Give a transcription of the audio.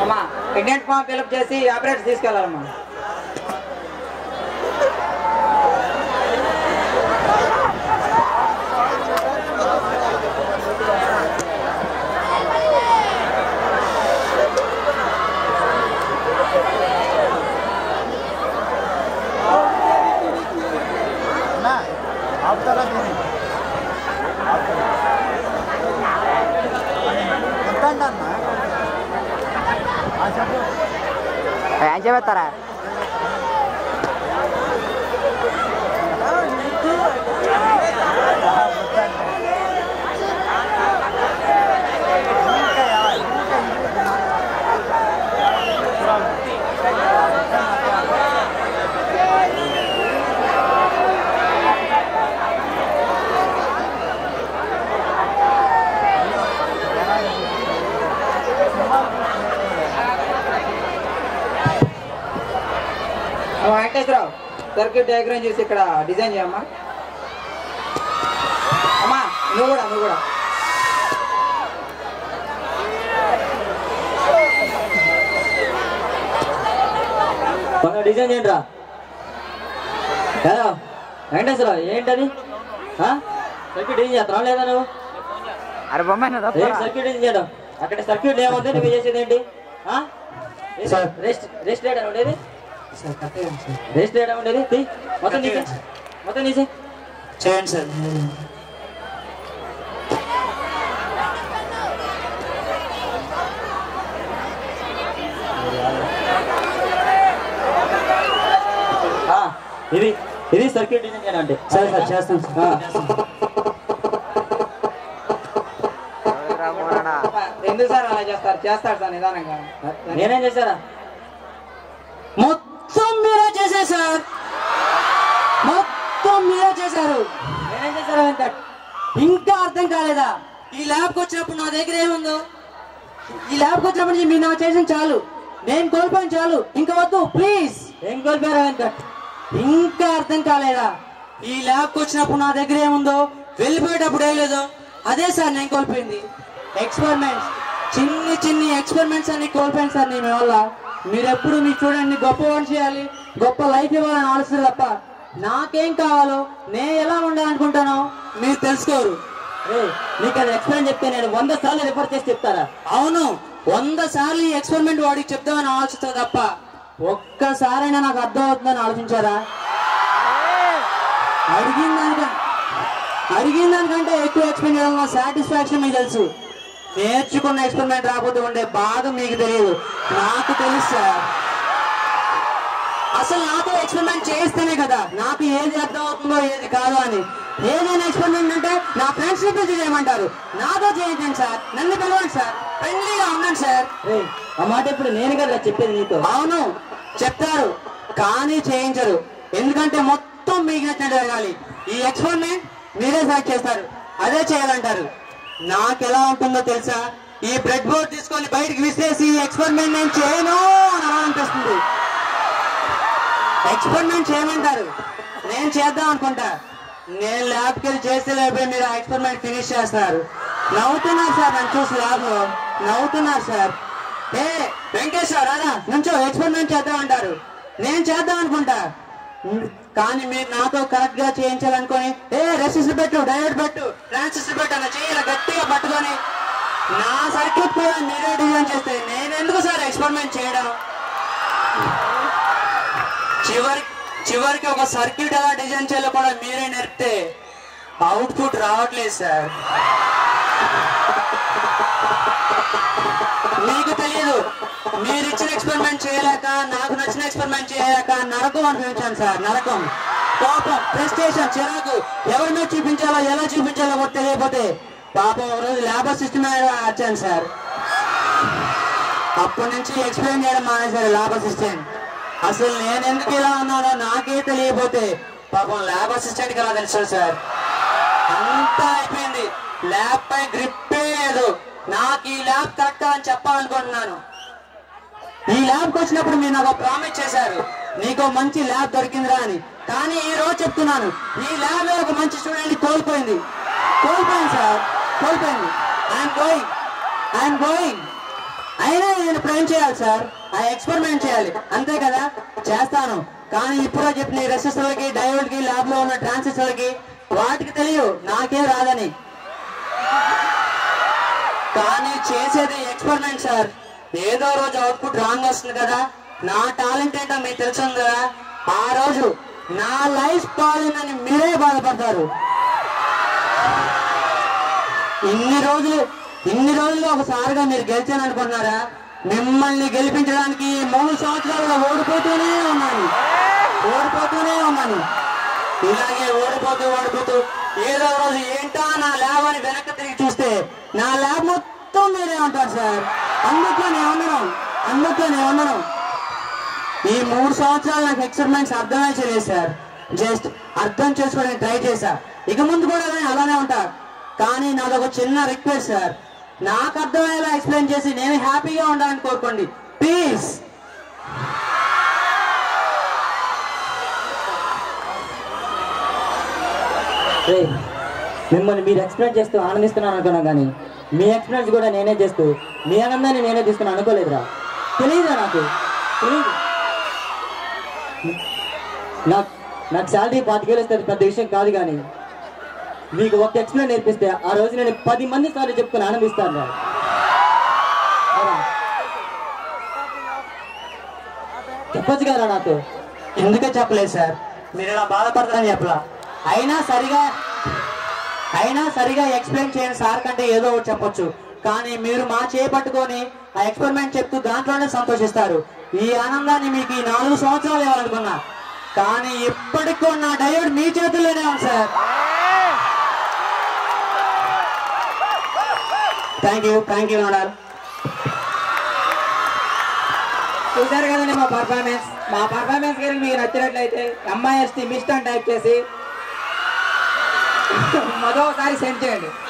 అమ్మా pregnant form fill up చేసి operator తీసుకెళ్ళాలమ్మా ఆపుతారా దీన్ని ఆపుతారా ఎంత అండి అన్న ఆ, చెప్పు ఏం చెబుతారా అమ్మా, వెంకటేశ్వరరావు సర్క్యూట్ డయాగ్రామ్ చేసి ఇక్కడ డిజైన్ చేయమ్మా అమ్మా నువ్వు కూడా నువ్వు కూడా మన డిజైన్ చేయండి రా కదా వెంకటేశ్వరరావు ఏంటది ఆ? సర్క్యూట్ ఏం చేస్తావా లేదా నువ్వు అరే బొమ్మ ఏం సర్క్యూట్ ఏం చేయడం అక్కడ సర్క్యూట్ ఏముంది నువ్వు చేసేది ఏంటి ఆ? ఏ సార్. రెస్ట్ రెస్ట్ లేడా ఉండేది సార్ కరెక్ట్గా సార్ రెస్ట్ లేడా ఉండేది తీ. మొత్తం తీసే మొత్తం తీసే చేయండి సార్ ఆ, ఇది ఇది సర్క్యూట్ డిజైన్ చేయడం అంటే సరే సార్ చేస్తాం ఆ. ఎందుకు సార్ అలా చేస్తారు చేస్తారు సార్ నిదానంగా నేనేం చేశారా మొత్తం మీరే చేశారు సార్ మొత్తం మీరే చేశారు నేనేం చేశారా వెంకట్ ఇంకా అర్థం కాలేదా ఈ ల్యాబ్కి వచ్చినప్పుడు నా దగ్గర ఏముందో ఈ ల్యాబ్కి వచ్చినప్పుడు నుంచి మీరు నాకు చేసిన చాలు నేను కోల్పోయాను చాలు ఇంకా వద్దు ప్లీజ్ ఏం కోల్పోయారా వెంకట్ ఇంకా అర్థం కాలేదా ఈ ల్యాబ్కి వచ్చినప్పుడు నా దగ్గర ఏముందో వెళ్ళిపోయేటప్పుడు ఏం లేదో అదే సార్ నేను కోల్పోయింది ఎక్స్పెరిమెంట్స్ చిన్ని చిన్ని ఎక్స్పెరిమెంట్స్ అన్ని కోల్పోయాను సార్ నేను మీ వల్ల మీరెప్పుడు మీ చూడండి గొప్ప పని చేయాలి గొప్ప లైఫ్ ఇవ్వాలని ఆలోచిస్తారు తప్ప నాకేం కావాలో నేను ఎలా ఉండాలనుకుంటానో మీరు తెలుసుకోరు ఏయ్, నీకు అది ఎక్స్ప్లెయిన్ చెప్తే నేను వంద సార్లు రిఫర్ చేసి చెప్తారా అవును వంద సార్లు ఈ ఎక్స్పెరిమెంట్ వాడికి చెప్దామని ఆలోచిస్తారు తప్ప ఒక్కసారైనా నాకు అర్థం అవుతుందని ఆలోచించారా అడిగిన దానికంటే అడిగిన దానికంటే ఎక్కువ ఎక్స్పెరిమెంట్ చేయడం సాటిస్ఫాక్షన్ మీకు తెలుసు నేర్చుకున్న ఎక్స్పెరిమెంట్ రాకపోతే ఉండే బాధ మీకు తెలియదు నాకు తెలుసు సార్ అసలు నాతో ఎక్స్పెరిమెంట్ చేస్తేనే కదా నాకు ఏది అర్థం అవుతుందో ఏది కాదు అని ఏదైనా ఎక్స్పెరిమెంట్ అంటే నా ఫ్రెండ్స్ ని పిలిచి చేయమంటారు నాతో చేయించండి సార్ నన్ను పిలవండి సార్ ఫ్రెండ్లీగా ఉండండి సార్ ఏయ్, ఆ మాట ఇప్పుడు నేను కదా చెప్పేది నీతో అవును చెప్తారు కానీ చేయించరు ఎందుకంటే మొత్తం మీకు నచ్చినట్టు జరగాలి ఈ ఎక్స్పెరిమెంట్ మీరే సెలెక్ట్ చేస్తారు అదే చేయాలంటారు నాకు ఎలా ఉంటుందో తెలుసా ఈ బ్రెడ్ బోర్డ్ తీసుకొని బయటికి విసిరేసి ఈ ఎక్స్పెరిమెంట్ నేను చేయను అని అనిపిస్తుంది ఎక్స్పెరిమెంట్ చేయమంటారు నేను చేద్దాం అనుకుంటా నేను ల్యాబ్కి వెళ్ళి చేస్తే లేకపోతే మీరు ఆ ఎక్స్పెరిమెంట్ ఫినిష్ చేస్తారు నవ్వుతున్నారు సార్ నన్ను చూసి ల్యాబ్లో నవ్వుతున్నారు సార్ ఏ వెంకటేశ్వర రాదా నుంచో ఎక్స్పెరిమెంట్ చేద్దాం అంటారు నేను చేద్దాం అనుకుంటా ఉమ్, కానీ మీరు నాతో కరెక్ట్ గా చేయించాలనుకొని ఏ రెసిస్టర్ పెట్టు డయోడ్ పెట్టు ట్రాన్సిస్టర్ పెట్టు అన్న చేయాలి గట్టిగా పట్టుకొని నా సర్క్యూట్ కూడా మీరే డిజైన్ చేస్తే నేను ఎందుకు సార్ ఎక్స్పెరిమెంట్ చేయడం చివరి చివరికి ఒక సర్క్యూట్ ఎలా డిజైన్ చేయాలో కూడా మీరే నేర్పితే అవుట్పుట్ రావట్లేదు సార్ మీకు తెలియదు మీరు ఇచ్చిన ఎక్స్పెరిమెంట్ చేయలేక నాకు నచ్చిన ఎక్స్పెరిమెంట్ చేయలేక నరకం అనిపించాను సార్ నరకం కోపం ప్రెస్టేషన్ చిరాకు ఎవరి మీద చూపించాలో ఎలా చూపించాలో కూడా తెలియకపోతే పాపం ఒక రోజు లేబర్ సిస్టమ్ వచ్చాను సార్ అప్పటి నుంచి ఎక్స్ప్లెయిన్ చేయడం మానేశారు ల్యాబ్ అసిస్టెంట్ అసలు నేను ఎందుకు ఇలా ఉన్నానో నాకే తెలియకపోతే పాపం ల్యాబ్ అసిస్టెంట్ కి ఎలా తెలుసు సార్ అంతా అయిపోయింది ల్యాబ్ పై గ్రిప్పే లేదు నాకు ఈ ల్యాబ్ కరెక్ట్ అని చెప్పాలనుకుంటున్నాను ఈ ల్యాబ్కి వచ్చినప్పుడు మీరు నాకు ప్రామిస్ చేశారు నీకు మంచి ల్యాబ్ దొరికిందిరా అని కానీ ఈ రోజు చెప్తున్నాను ఈ ల్యాబ్ ఒక మంచి స్టూడెంట్ కోల్పోయింది కోల్పోయింది సార్ కోల్పోయింది ఐఎమ్ గోయింగ్ ఐఎమ్ గోయింగ్ అయినా నేను ఇప్పుడు ఏం చేయాలి సార్ ఆ ఎక్స్పెరిమెంట్ చేయాలి అంతే కదా చేస్తాను కానీ ఇప్పుడు చెప్పిన ఈ రెసిస్టర్లకి డయోడ్కి ల్యాబ్ లో ఉన్న ట్రాన్సిస్టర్లకి వాటికి తెలియదు నాకేం రాదని కానీ చేసేది ఎక్స్పెరిమెంట్ సార్ ఏదో రోజు అవుట్పుట్ రాంగ్ వస్తుంది కదా నా టాలెంట్ ఏంటో మీకు తెలుసు కదా ఆ రోజు నా లైఫ్ పోయిందని మీరే బాధపడతారు ఇన్ని రోజులు ఇన్ని రోజులు ఒకసారిగా మీరు గెలిచాను అనుకుంటున్నారా మిమ్మల్ని గెలిపించడానికి ఈ మూడు సంవత్సరాలుగా ఓడిపోతూనే ఉన్నాను ఓడిపోతూనే ఉన్నాను ఇలాగే ఓడిపోతూ ఓడిపోతూ ఏదో రోజు ఏంటా నా ల్యాబ్ అని వెనక్కి తిరిగి చూస్తే నా ల్యాబ్ మొత్తం మీరే ఉంటారు సార్ అందుకే నేను ఉండను అందుకే నేను ఉండను ఈ మూడు సంవత్సరాలు నాకు ఎక్స్పెరిమెంట్స్ అర్థమే చేయలేదు సార్ జస్ట్ అర్థం చేసుకోవడానికి ట్రై చేశా ఇక ముందు కూడా నేను అలానే ఉంటా కానీ నాది ఒక చిన్న రిక్వెస్ట్ సార్ నాకు అర్థమయ్యేలా ఎక్స్ప్లెయిన్ చేసి నేను హ్యాపీగా ఉండాలని కోరుకోండి ప్లీజ్ రే మిమ్మల్ని మీరు ఎక్స్ప్లెయిన్ చేస్తూ ఆనందిస్తున్నాను అనుకున్నా కానీ మీ ఎక్స్ప్లెయిన్స్ కూడా నేనే చేస్తూ మీ ఆనందాన్ని నేనే తీసుకుని అనుకోలేదురా తెలియదురా నాకు తెలియదు నాకు నాకు శాలరీ పాతికేలు ఇస్తే అది పెద్ద విషయం కాదు కానీ మీకు ఒక ఎక్స్ప్లెయిన్ నేర్పిస్తే ఆ రోజు నేను పది మంది సార్లు చెప్పుకొని ఆనందిస్తాను రా అవునా? చెప్పొచ్చు కదా నాతో ఎందుకే చెప్పలేదు సార్ మీరు ఇలా బాధపడతారని చెప్పలా అయినా సరిగా అయినా సరిగా ఎక్స్ప్లెయిన్ చేయని సార్ కంటే ఏదో ఒకటి చెప్పొచ్చు కానీ మీరు మా చేయి పట్టుకొని ఆ ఎక్స్పెరిమెంట్ చెప్తూ దాంట్లోనే సంతోషిస్తారు ఈ ఆనందాన్ని మీకు ఈ నాలుగు సంవత్సరాలు ఇవ్వాలనుకున్నా కానీ ఇప్పటికి కూడా నా డయోడ్ మీ చేతుల్లోనే ఉంది sir thank you thank you నోడాల్ చూశారు కదండి మా పర్ఫార్మెన్స్ మా పర్ఫార్మెన్స్ కనుక మీకు నచ్చినట్లయితే ఎంఐఎస్టీ మిస్ట్ అని టైప్ చేసి మరోసారి సెండ్ చేయండి